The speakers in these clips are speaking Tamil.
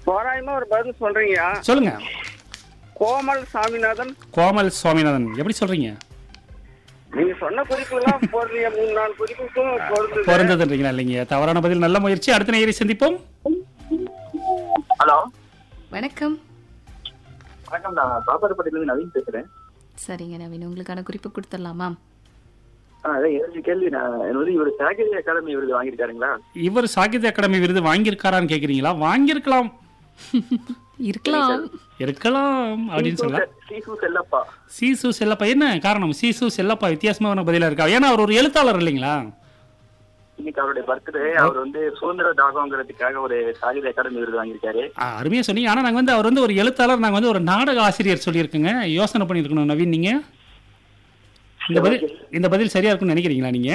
தோராயமா ஒரு பதில் சொல்றீங்க சொல்லுங்க கோமல் சாமிநாதன் கோமல் சுவாமிநாதன் எப்படி சொல்றீங்க நீங்க சொன்ன குறிப்புலாம் போடுறீங்க மூணு நாலு குறிப்புக்கும் பொருந்தது பிறந்ததுன்றீங்களா இல்லைங்க தவறான பதில் நல்ல முயற்சி அடுத்த நேயரை சந்திப்போம் ஹலோ வணக்கம் வணக்கம் நான் பாப்பாரப்பட்டியிலிருந்து நவீன் பேசுறேன் சரிங்க நவீன் உங்களுக்கான குறிப்பு கொடுத்துடலாமா ஆ, அதான் ஏழு கேள்வி நான் வந்து இவர் சாகிரி அகாடமி விருது வாங்கியிருக்காருங்களா இவர் சாகித்ய அகாடமி விருது வாங்கியிருக்காரான்னு கேக்குறீங்களா வாங்கியிருக்கலாம் இருக்கலாம் இருக்கலாம் அப்படின்னு சொல்லலாம் சீசு செல்லப்பா சீசு செல்லப்பா என்ன காரணம் சீசு செல்லப்பா வித்தியாசமான பதிலா இருக்கா ஏன்னா அவர் ஒரு எழுத்தாளர் இல்லைங்களா இன்னைக்கு அவருடைய பர்த்டே அவர் வந்து சுதந்திர தாகங்கிறதுக்காக ஒரு சாகித்ய அகாடமி விருது வாங்கியிருக்காரு ஆ, அருமையா சொன்னீங்க ஆனா நாங்க வந்து அவர் வந்து ஒரு எழுத்தாளர் நாங்க வந்து ஒரு நாடக ஆசிரியர் சொல்லியிருக்கோங்க யோசனை பண்ணியிருக்கணும் நவீன் நீங்க இந்த பதில் இந்த பதில் சரியா இருக்கும்னு நினைக்கிறீங்களா நீங்க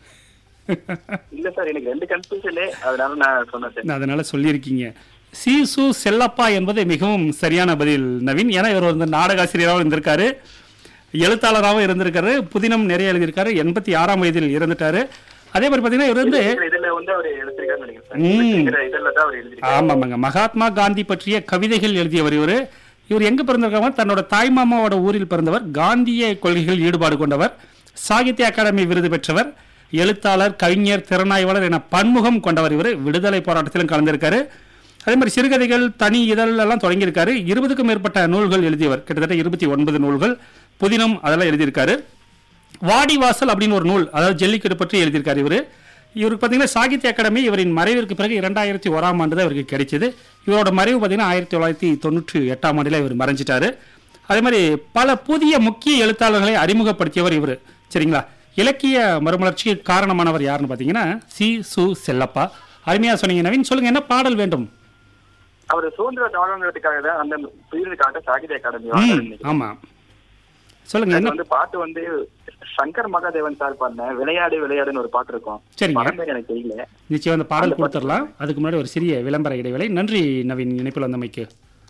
இல்ல சார் எனக்கு ரெண்டு கன்ஃபியூஷனு அதனால நான் சொன்னேன் சார் நான் அதனால சொல்லியிருக்கீங்க சீசு செல்லப்பா என்பது மிகவும் சரியான பதில் நவீன் ஏன்னா இவர் வந்து நாடக ஆசிரியராகவும் இருந்திருக்காரு எழுத்தாளராகவும் இருந்திருக்காரு புதினம் நிறைய எழுதியிருக்காரு எண்பத்தி ஆறாம் வயதில் இறந்துட்டாரு அதே மாதிரி பார்த்தீங்கன்னா இவர் வந்து இதுல வந்து அவர் எழுதிருக்காருன்னு நினைக்கிறேன் ம். சார் இருக்கிற இதுல தான் அவர் எழுதிருக்காரு ஆமாமாங்க மகாத்மா காந்தி பற்றிய கவிதைகள் எழுதியவர் இவர் இவர் எங்க பிறந்திருக்காங்க தன்னோட தாய்மாமாவோட ஊரில் பிறந்தவர் காந்திய கொள்கைகள் ஈடுபாடு கொண்டவர் சாகித்ய அகாடமி விருது பெற்றவர் எழுத்தாளர் கவிஞர் திறனாய்வாளர் என பன்முகம் கொண்டவர் இவர் விடுதலை போராட்டத்திலும் கலந்திருக்காரு அதே மாதிரி சிறுகதைகள் தனி இதழ் எல்லாம் தொடங்கியிருக்காரு இருபதுக்கும் மேற்பட்ட நூல்கள் எழுதியவர் கிட்டத்தட்ட இருபத்தி ஒன்பது நூல்கள் புதினம் அதெல்லாம் எழுதியிருக்காரு வாடிவாசல் அப்படின்னு ஒரு நூல் அதாவது ஜல்லிக்கட்டு பற்றி எழுதியிருக்காரு இவர் இவருக்கு பார்த்தீங்கன்னா சாகித்ய அகாடமி இவரின் மறைவிற்கு பிறகு இரண்டாயிரத்தி ஓராம் ஆண்டு தான் இவருக்கு கிடைச்சது இவரோட மறைவு பார்த்தீங்கன்னா ஆயிரத்தி தொள்ளாயிரத்தி தொண்ணூற்றி எட்டாம் ஆண்டில் இவர் மறைஞ்சிட்டாரு அதே மாதிரி பல புதிய முக்கிய எழுத்தாளர்களை அறிமுகப்படுத்தியவர் இவர் சரிங்களா இலக்கிய மறுமலர்ச்சிக்கு காரணமானவர் யாருன்னு பார்த்தீங்கன்னா சி சு செல்லப்பா அருமையா சொன்னீங்க நவீன் சொல்லுங்க என்ன பாடல் வேண்டும் அவர் சுதந்திர தாகங்கிறதுக்காக தான் அந்த விருதுக்காக சாகித்ய அகாடமி ம் வாங்கினாரு ஆமா சொல்லுங்க அது என்ன வந்து பாட்டு வந்து சங்கர் மகாதேவன் சார் பாடின விளையாடு விளையாடுன்னு ஒரு பாட்டு இருக்கும் சரிங்க. படம் பேர் எனக்கு தெரியல நிச்சயம் அந்த பாடல் கொடுத்துடலாம் அதுக்கு முன்னாடி ஒரு சிறிய விளம்பர இடைவேளை நன்றி நவீன் இணைப்பில் வந்தமைக்கு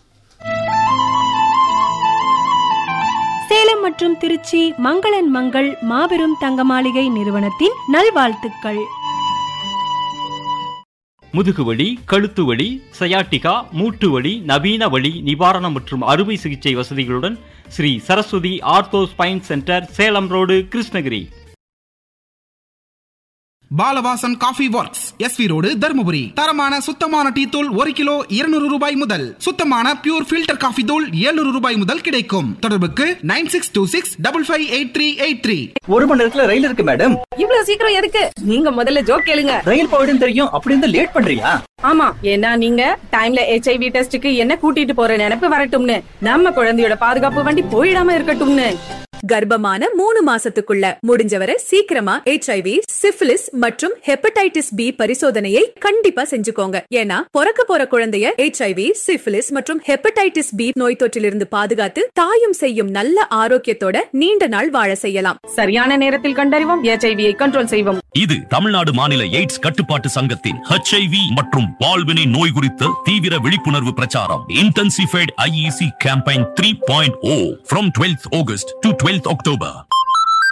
சேலம் மற்றும் திருச்சி மங்களன் மங்கள் மாபெரும் தங்க மாளிகை நிறுவனத்தின் நல்வாழ்த்துக்கள் முதுகுவலி கழுத்து வலி சயாட்டிகா மூட்டு வலி நவீன வலி நிவாரணம் மற்றும் அறுவை சிகிச்சை வசதிகளுடன் Sri Saraswathi ortho spine centre Salem road Krishnagiri Balavasan coffee works SV road Dharmapuri தரமான சுத்தமான டீ தூள் ஒரு கிலோ இருநூறு ரூபாய் முதல் சுத்தமான பியூர் ஃபில்டர் காஃபி தூள் 700 ரூபாய் முதல் கிடைக்கும் தொடர்புக்கு nine six two six double five eight three eight three ஒரு மணி நேரத்துல ரயில் இருக்கு மேடம் இவ்வளவு சீக்கிரம் எதுக்கு நீங்க முதல்ல ஜோக் கேளுங்க ரயில் போயிடும் தெரியும் அப்படி இருந்தா லேட் பண்றியா ஆமா ஏன்னா நீங்க டைம்ல ஹெச்ஐவி டெஸ்டுக்கு என்ன கூட்டிட்டு போற நினைப்பு வரட்டும்னு நம்ம குழந்தையோட பாதுகாப்பு வண்டி போயிடாம இருக்கட்டும்னு கர்ப்பமான மூணு மாசத்துக்குள்ள முடிஞ்சவரை சீக்கிரமா ஹெச்ஐவி சிஃபிலிஸ் மற்றும் ஹெப்படைட்டிஸ் பி பரிசோதனையை கண்டிப்பா செஞ்சுக்கோங்க ஏன்னா பிறக்க போற குழந்தைய ஹெச்ஐவி சிஃபிலிஸ் மற்றும் ஹெப்படைட்டிஸ் பி நோய் தொற்றிலிருந்து பாதுகாத்து தாயும் செய்யும் நல்ல ஆரோக்கியத்தோட நீண்ட நாள் வாழ செய்யலாம் சரியான நேரத்தில் கண்டறிவோம் ஹெச்ஐவியை கண்ட்ரோல் செய்வோம் இது தமிழ்நாடு மாநில எய்ட்ஸ் கட்டுப்பாட்டு சங்கத்தின் ஹெச்ஐவி மற்றும் பால்வினை நோய் குறித்த தீவிர விழிப்புணர்வு பிரச்சாரம் intensified IEC campaign three point o from twelfth August to twelfth October